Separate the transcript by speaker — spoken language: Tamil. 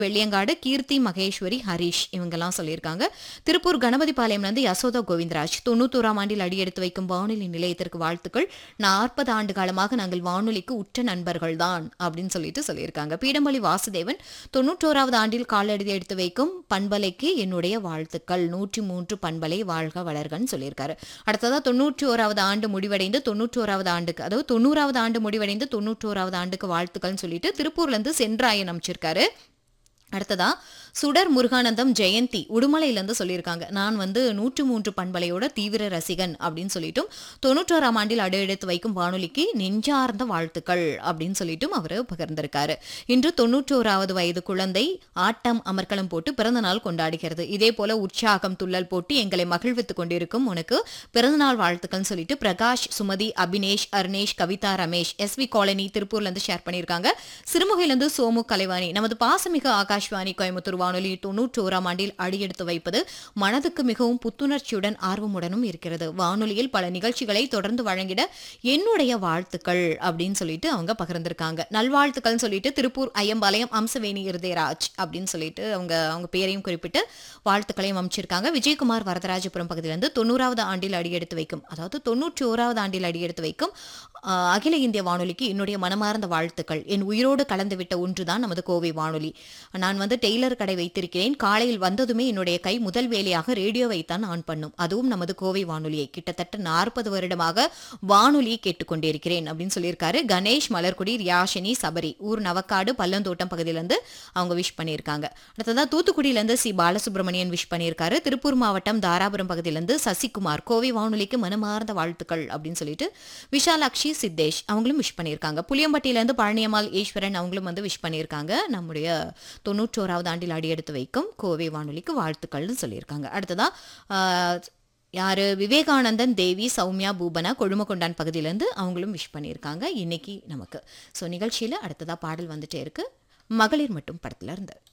Speaker 1: வெள்ளியங்காடு கீர்த்தி மகேஸ்வரி ஹரிஷ் இவங்கெல்லாம் சொல்லியிருக்காங்க திருப்பூர் கணபதி பாளையம்லேருந்து யசோதா கோவிந்தராஜ் தொண்ணூத்தோராம் ஆண்டில் அடியெடுத்து வைக்கும் வானொலி நிலையத்திற்கு வாழ்த்துக்கள் நாற்பது ஆண்டு காலமாக நாங்கள் வானொலிக்கு உற்ற நண்பர்கள் தான் அப்படின்னு சொல்லிட்டு சொல்லியிருக்காங்க பீடம்பள்ளி வாசுதேவன் தொண்ணூற்றோராவது ஆண்டில் காலடி எடுத்து வைக்கும் பண்பலைக்கு என்னுடைய வாழ்த்துக்கள் நூற்றி மூன்று பண்பலை வாழ்க வளர்கன்னு சொல்லியிருக்காரு அடுத்ததா தொண்ணூற்றி ஓராவது ஆண்டு முடிவடைந்து தொண்ணூற்றோராவது ஆண்டுக்கு அதாவது தொண்ணூறாவது ஆண்டு முடிவடைந்து தொண்ணூற்றோராவது ஆண்டுக்கு வாழ்த்துக்கள்னு சொல்லிட்டு திருப்பூர்ல இருந்து சென்றாயன் அமைச்சிருக்காரு அடுத்ததா சுடர் முருகானந்தம் ஜெயந்தி உடுமலையிலேருந்து சொல்லியிருக்காங்க நான் வந்து நூற்று மூன்று பண்பலையோட தீவிர ரசிகன் அப்படின்னு சொல்லிட்டும் தொண்ணூற்றோராம் ஆண்டில் அடு எடுத்து வைக்கும் வானொலிக்கு நெஞ்சார்ந்த வாழ்த்துக்கள் அப்படின்னு சொல்லிட்டும் அவர் பகிர்ந்திருக்காரு இன்று தொண்ணூற்றோராவது வயது குழந்தை ஆட்டம் அமர்க்களம் போட்டு பிறந்த நாள் கொண்டாடுகிறது இதே போல உற்சாகம் துள்ளல் போட்டு எங்களை மகிழ்வித்துக் கொண்டிருக்கும் உனக்கு பிறந்தநாள் வாழ்த்துக்கள்னு சொல்லிட்டு பிரகாஷ் சுமதி அபினேஷ் அருணேஷ் கவிதா ரமேஷ் எஸ்வி காலனி திருப்பூர்ல இருந்து ஷேர் பண்ணியிருக்காங்க சிறுமுகையிலிருந்து சோமு கலைவாணி நமது பாசமிகு ஆகாஷ்வாணி கோயம்புத்தூர் வானொலி தொன்னூற்றி ஓராம் ஆண்டில் அடியெடுத்து வைப்பது மனதுக்கு மிகவும் புத்துணர்ச்சியுடன் ஆர்வமுடனும் இருக்கிறது வானொலியில் பல நிகழ்ச்சிகளை தொடர்ந்து வழங்கிட என்னுடைய வாழ்த்துக்கள் அப்படின்னு சொல்லிட்டு அவங்க பகிர்ந்திருக்காங்க நல்வாழ்த்துக்கள்னு சொல்லிட்டு திருப்பூர் ஐயம்பாளையம் அம்சவேணி இருதயராஜ் அப்படின்னு சொல்லிட்டு அவங்க அவங்க பேரையும் குறிப்பிட்டு வாழ்த்துக்களையும் அமைச்சிருக்காங்க விஜயகுமார் வரதராஜபுரம் பகுதியிலிருந்து தொண்ணூறாவது ஆண்டில் அடியெடுத்து வைக்கும் அதாவது தொண்ணூற்றி ஓராவது ஆண்டில் அடியெடுத்து வைக்கும் ஆஹ், அகில இந்திய வானொலிக்கு என்னுடைய மனமார்ந்த வாழ்த்துக்கள் என் உயிரோடு கலந்துவிட்ட ஒன்றுதான் நமது கோவை வானொலி நான் வந்து டெய்லர் கடை வைத்திருக்கிறேன் காலையில் வந்ததுமே என்னுடைய கை முதல் வேலையாக ரேடியோவை தான் ஆன் பண்ணும் அதுவும் நமது கோவை வானொலியை கிட்டத்தட்ட நாற்பது வருடமாக வானொலியை கேட்டுக்கொண்டிருக்கிறேன் அப்படின்னு சொல்லியிருக்காரு கணேஷ் மலர்குடி ரியாஷினி சபரி ஊர் நவக்காடு பல்லந்தோட்டம் பகுதியிலேருந்து அவங்க விஷ் பண்ணியிருக்காங்க அடுத்ததா தூத்துக்குடியிலேருந்து சி பாலசுப்ரமணியன் விஷ் பண்ணியிருக்காரு திருப்பூர் மாவட்டம் தாராபுரம் பகுதியிலேருந்து சசிகுமார் கோவை வானொலிக்கு மனமார்ந்த வாழ்த்துக்கள் அப்படின்னு சொல்லிட்டு விஷாலாட்சி சித்தேஷ் அவங்களும் விஷ் பண்ணியிருக்காங்க புளியம்பட்டியிலேருந்து பழனியம்மாள் ஈஸ்வரன் அவங்களும் வந்து விஷ் பண்ணியிருக்காங்க நம்முடைய தொண்ணூற்றோராவது ஆண்டில் அடியெடுத்து வைக்கும் கோவை வானொலிக்கு வாழ்த்துக்கள்னு சொல்லியிருக்காங்க அடுத்ததா ஆஹ், யாரு விவேகானந்தன் தேவி சௌமியா பூபனா கொழுமக்கொண்டான் பகுதியிலேருந்து அவங்களும் விஷ் பண்ணியிருக்காங்க இன்னைக்கு நமக்கு ஸோ நிகழ்ச்சியில் அடுத்ததா பாடல் வந்துட்டே இருக்கு மகளிர் மட்டும் படத்துல இருந்து